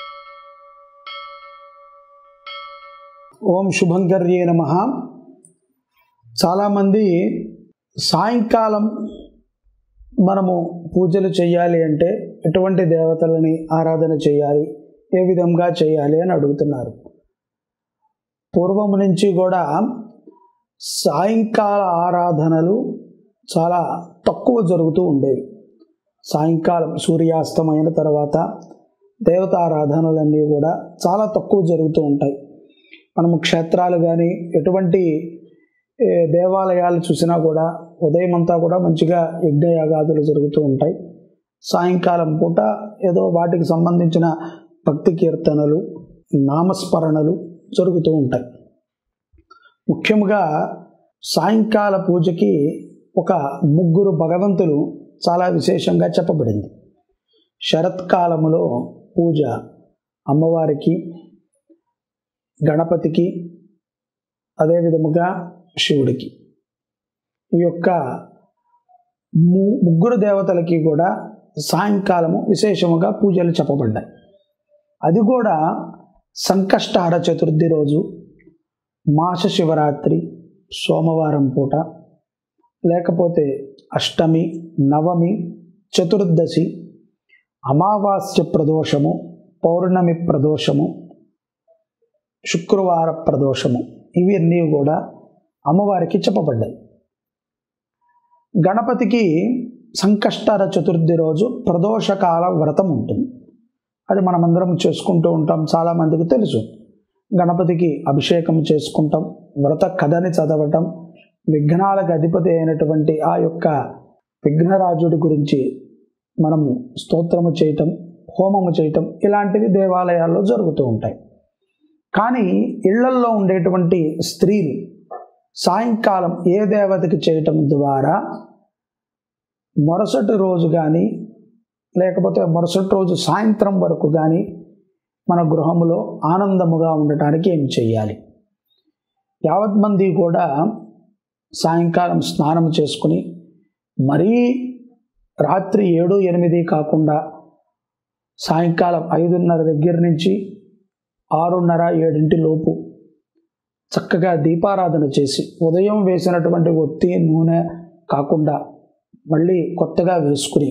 ఓం శుభంకర్యే నమ చాలామంది సాయంకాలం మనము పూజలు చేయాలి అంటే ఎటువంటి దేవతలని ఆరాధన చేయాలి ఏ విధంగా చేయాలి అని అడుగుతున్నారు పూర్వం నుంచి కూడా సాయంకాల ఆరాధనలు చాలా తక్కువ జరుగుతూ ఉండేవి సాయంకాలం సూర్యాస్తమైన తర్వాత దేవత ఆరాధనలన్నీ కూడా చాలా తక్కువ జరుగుతూ ఉంటాయి మనము క్షేత్రాలు కానీ ఎటువంటి ఏ, దేవాలయాలు చూసినా కూడా ఉదయం అంతా కూడా మంచిగా యజ్ఞయాగాదులు జరుగుతూ ఉంటాయి సాయంకాలం పూట ఏదో వాటికి సంబంధించిన భక్తి కీర్తనలు నామస్మరణలు జరుగుతూ ఉంటాయి ముఖ్యంగా సాయంకాల పూజకి ఒక ముగ్గురు భగవంతులు చాలా విశేషంగా చెప్పబడింది శరత్కాలములో పూజ అమ్మవారికి గణపతికి అదే విధముగా శివుడికి ఈ యొక్క ము- ముగ్గురు దేవతలకి కూడా సాయంకాలము విశేషముగా పూజలు చెప్పబడ్డాయి అది కూడా సంకష్టార చతుర్థి రోజు మాస శివరాత్రి సోమవారం పూట లేకపోతే అష్టమి నవమి చతుర్దశి అమావాస్య ప్రదోషము పౌర్ణమి ప్రదోషము శుక్రవార ప్రదోషము ఇవన్నీ కూడా అమ్మవారికి చెప్పబడ్డాయి గణపతికి సంకష్టార చతుర్థి రోజు ప్రదోషకాల వ్రతం ఉంటుంది అది మనమందరం చేసుకుంటూ ఉంటాం చాలామందికి తెలుసు గణపతికి అభిషేకం చేసుకుంటాం వ్రత కథని చదవటం విఘ్నాలకు అధిపతి అయినటువంటి ఆ యొక్క విఘ్నరాజుడి గురించి మనము స్తోత్రము చేయటం హోమము చేయటం ఇలాంటివి దేవాలయాల్లో జరుగుతూ ఉంటాయి కానీ ఇళ్లల్లో ఉండేటువంటి స్త్రీలు సాయంకాలం ఏ దేవతకి చేయటం ద్వారా మరుసటి రోజు కానీ లేకపోతే మరుసటి రోజు సాయంత్రం వరకు కానీ మన గృహములో ఆనందముగా ఉండటానికి ఏం చేయాలి యావత్ మంది కూడా సాయంకాలం స్నానం చేసుకుని మరీ రాత్రి ఏడు ఎనిమిది కాకుండా సాయంకాలం ఐదున్నర దగ్గర నుంచి ఆరున్నర ఏడింటి లోపు చక్కగా దీపారాధన చేసి ఉదయం వేసినటువంటి ఒత్తి నూనె కాకుండా మళ్ళీ కొత్తగా వేసుకుని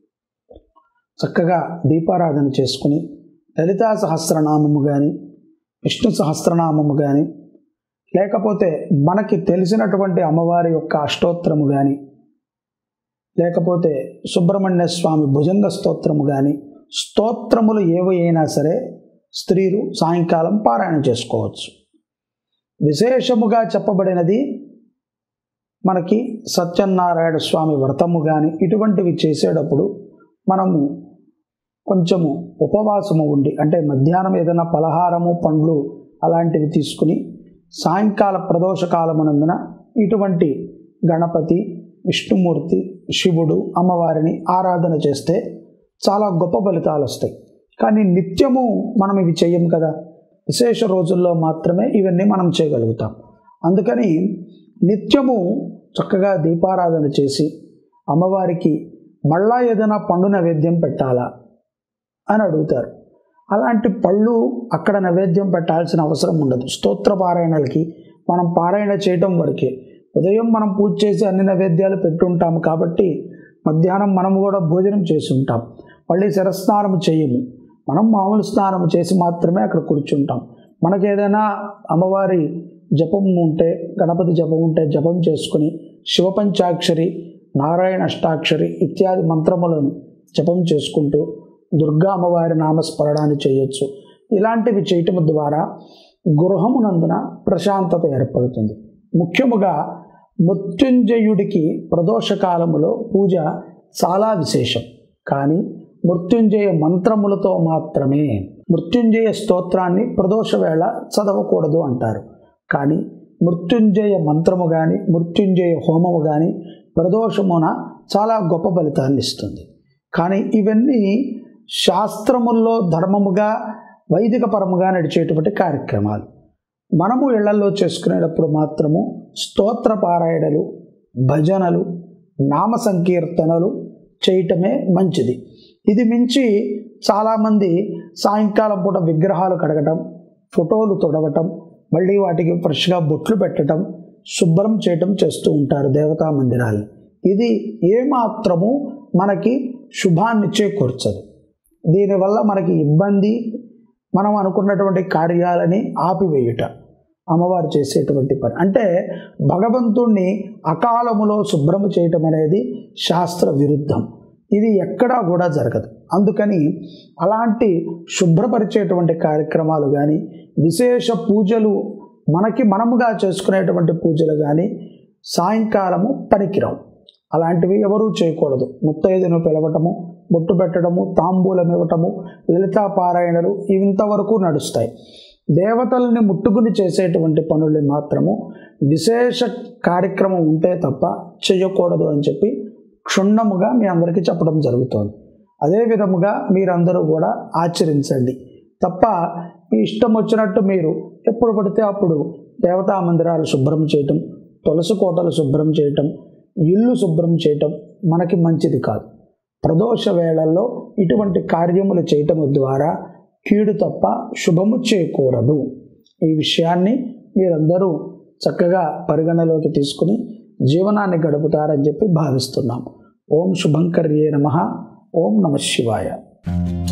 చక్కగా దీపారాధన చేసుకుని లలితా సహస్రనామము కానీ విష్ణు సహస్రనామము కానీ లేకపోతే మనకి తెలిసినటువంటి అమ్మవారి యొక్క అష్టోత్తరము కానీ లేకపోతే సుబ్రహ్మణ్య స్వామి భుజంగ స్తోత్రము కానీ స్తోత్రములు ఏవి అయినా సరే స్త్రీలు సాయంకాలం పారాయణ చేసుకోవచ్చు విశేషముగా చెప్పబడినది మనకి సత్యనారాయణ స్వామి వ్రతము కానీ ఇటువంటివి చేసేటప్పుడు మనము కొంచెము ఉపవాసము ఉండి అంటే మధ్యాహ్నం ఏదైనా పలహారము పండ్లు అలాంటివి తీసుకుని సాయంకాల ప్రదోషకాలమునందున ఇటువంటి గణపతి విష్ణుమూర్తి శివుడు అమ్మవారిని ఆరాధన చేస్తే చాలా గొప్ప ఫలితాలు వస్తాయి కానీ నిత్యము మనం ఇవి చెయ్యం కదా విశేష రోజుల్లో మాత్రమే ఇవన్నీ మనం చేయగలుగుతాం అందుకని నిత్యము చక్కగా దీపారాధన చేసి అమ్మవారికి మళ్ళా ఏదైనా పండు నైవేద్యం పెట్టాలా అని అడుగుతారు అలాంటి పళ్ళు అక్కడ నైవేద్యం పెట్టాల్సిన అవసరం ఉండదు స్తోత్ర పారాయణలకి మనం పారాయణ చేయటం వరకే ఉదయం మనం పూజ చేసి అన్ని నైవేద్యాలు పెట్టుంటాం కాబట్టి మధ్యాహ్నం మనం కూడా భోజనం చేసి ఉంటాం మళ్ళీ శిరస్నానం చేయము మనం మామూలు స్నానం చేసి మాత్రమే అక్కడ కూర్చుంటాం మనకి ఏదైనా అమ్మవారి జపం ఉంటే గణపతి జపం ఉంటే జపం చేసుకుని శివపంచాక్షరి నారాయణ అష్టాక్షరి ఇత్యాది మంత్రములను జపం చేసుకుంటూ దుర్గా అమ్మవారి నామస్మరణాన్ని చేయొచ్చు ఇలాంటివి చేయటం ద్వారా గృహమునందున ప్రశాంతత ఏర్పడుతుంది ముఖ్యముగా మృత్యుంజయుడికి ప్రదోషకాలములో పూజ చాలా విశేషం కానీ మృత్యుంజయ మంత్రములతో మాత్రమే మృత్యుంజయ స్తోత్రాన్ని ప్రదోష వేళ చదవకూడదు అంటారు కానీ మృత్యుంజయ మంత్రము కానీ మృత్యుంజయ హోమము కానీ ప్రదోషమున చాలా గొప్ప ఫలితాన్ని ఇస్తుంది కానీ ఇవన్నీ శాస్త్రముల్లో ధర్మముగా వైదిక పరముగా నడిచేటువంటి కార్యక్రమాలు మనము ఇళ్లలో చేసుకునేటప్పుడు మాత్రము స్తోత్ర పారాయణలు భజనలు నామ సంకీర్తనలు చేయటమే మంచిది ఇది మించి చాలామంది సాయంకాలం పూట విగ్రహాలు కడగటం ఫోటోలు తొడవటం మళ్ళీ వాటికి ఫ్రెష్గా బొట్లు పెట్టడం శుభ్రం చేయటం చేస్తూ ఉంటారు దేవతా మందిరాలు ఇది ఏమాత్రము మనకి శుభాన్ని చేకూర్చదు దీనివల్ల మనకి ఇబ్బంది మనం అనుకున్నటువంటి కార్యాలని ఆపివేయుట అమ్మవారు చేసేటువంటి పని అంటే భగవంతుణ్ణి అకాలములో శుభ్రము చేయటం అనేది శాస్త్ర విరుద్ధం ఇది ఎక్కడా కూడా జరగదు అందుకని అలాంటి శుభ్రపరిచేటువంటి కార్యక్రమాలు కానీ విశేష పూజలు మనకి మనముగా చేసుకునేటువంటి పూజలు కానీ సాయంకాలము పనికిరావు అలాంటివి ఎవరూ చేయకూడదు ముత్తైదును పిలవటము బొట్టు పెట్టడము తాంబూలం ఇవ్వటము లలితా పారాయణలు ఇంతవరకు నడుస్తాయి దేవతల్ని ముట్టుకుని చేసేటువంటి పనుల్ని మాత్రము విశేష కార్యక్రమం ఉంటే తప్ప చేయకూడదు అని చెప్పి క్షుణ్ణముగా మీ అందరికీ చెప్పడం జరుగుతోంది అదే విధముగా మీరందరూ కూడా ఆచరించండి తప్ప మీ ఇష్టం వచ్చినట్టు మీరు ఎప్పుడు పడితే అప్పుడు దేవతా మందిరాలు శుభ్రం చేయటం తులసి కోటలు శుభ్రం చేయటం ఇల్లు శుభ్రం చేయటం మనకి మంచిది కాదు ప్రదోష వేళల్లో ఇటువంటి కార్యములు చేయటం ద్వారా కీడు తప్ప శుభము చేకూరదు ఈ విషయాన్ని మీరందరూ చక్కగా పరిగణలోకి తీసుకుని జీవనాన్ని గడుపుతారని చెప్పి భావిస్తున్నాం ఓం శుభంకర్యే నమ ఓం నమ శివాయ